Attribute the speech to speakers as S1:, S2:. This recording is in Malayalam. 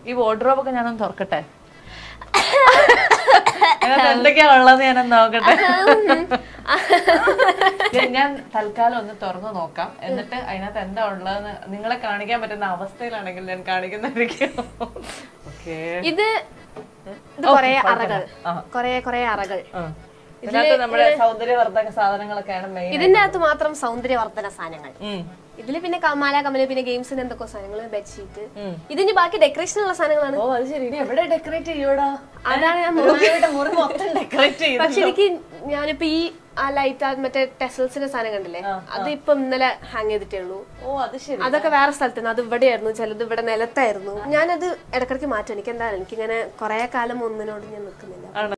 S1: ഈ വാർഡ്രോബ് ഒക്കെ ഞാനൊന്ന് തുറക്കട്ടെ അതിനകത്ത് എന്തൊക്കെയാ ഉള്ളത് ഞാനൊന്ന് നോക്കട്ടെ ഞാൻ- ഞാൻ തൽക്കാലം ഒന്ന് തുറന്നു നോക്കാം എന്നിട്ട് അതിനകത്ത് എന്താ ഉള്ളതെന്ന് നിങ്ങളെ കാണിക്കാൻ പറ്റുന്ന അവസ്ഥയിലാണെങ്കിൽ ഞാൻ കാണിക്കുന്നതായിരിക്കും ഓക്കേ
S2: ഇത് ഇത് കൊറേ അറകൾ കൊറേ കൊറേ അറകൾ
S1: ഇതിനകത്ത് നമ്മുടെ സൗന്ദര്യവർദ്ധക സാധനങ്ങളൊക്കെയാണ് മെയിൻ
S2: ഇതിന്റെ അകത്ത് മാത്രം സൗന്ദര്യവർദ്ധന സാധനങ്ങൾ ഇതില് പിന്നെ കമാല കമല പിന്നെ ഗെയിംസിന് എന്തൊക്കെ സാധനങ്ങൾ ബെഡ്ഷീറ്റ് ഇതിന് ബാക്കി ഡെക്കറേഷൻ ഉള്ള സാധനങ്ങളാണ്
S1: ഓ അത് ശരി ഇനി എവിടെ ഡെക്കറേറ്റ് ചെയ്യൂടാ
S2: അതാണ് ഞാൻ
S1: മുറിയുടെ മുറി മൊത്തം ഡെക്കറേറ്റ് ചെയ്തു
S2: പക്ഷെ എനിക്ക് ഞാനിപ്പോ ഈ ആ ലൈറ്റ് മറ്റേ ടെസൽസിന്റെ സാധനം കണ്ടില്ലേ അത് ഇപ്പൊ ഇന്നലെ ഹാങ് ചെയ്തിട്ടേ ഉള്ളൂ
S1: ഓ അത് ശരി
S2: അതൊക്കെ വേറെ സ്ഥലത്തുനിന്ന് അത് ഇവിടെയായിരുന്നു ചിലത് ഇവിടെ നിലത്തായിരുന്നു ഞാനത് ഇടക്കിടക്ക് മാറ്റും എനിക്ക് എന്താ എനിക്കിങ്ങനെ കുറെ കാലം ഒന്നിനോട് ഞാൻ നിൽക്കുന്നില്ല